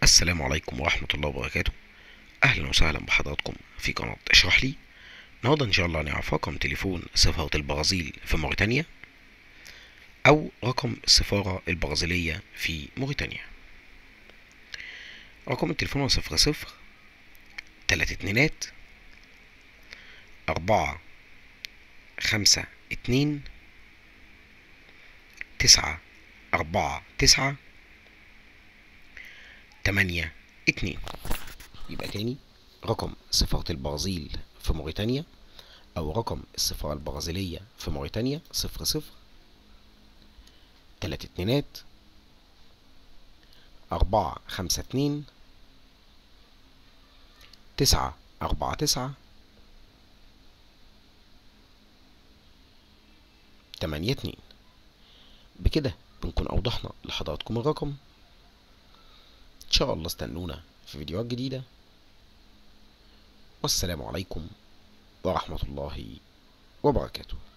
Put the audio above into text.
السلام عليكم ورحمة الله وبركاته أهلا وسهلا بحضراتكم في قناة اشرح لي النهاردة إن شاء الله هنعرف رقم تليفون سفارة البرازيل في موريتانيا أو رقم السفارة البرازيلية في موريتانيا رقم التليفون هو صفر صفر تلات اتنينات أربعة خمسة اتنين تسعة أربعة تسعة تمانية اتنين يبقى تاني رقم سفارة البرازيل في موريتانيا أو رقم السفارة البرازيلية في موريتانيا صفر صفر تلات اتنينات أربعة خمسة اتنين تسعة أربعة تسعة تمانية اتنين بكده بنكون أوضحنا لحضراتكم الرقم إن شاء الله استنونا في فيديوهات جديدة والسلام عليكم ورحمة الله وبركاته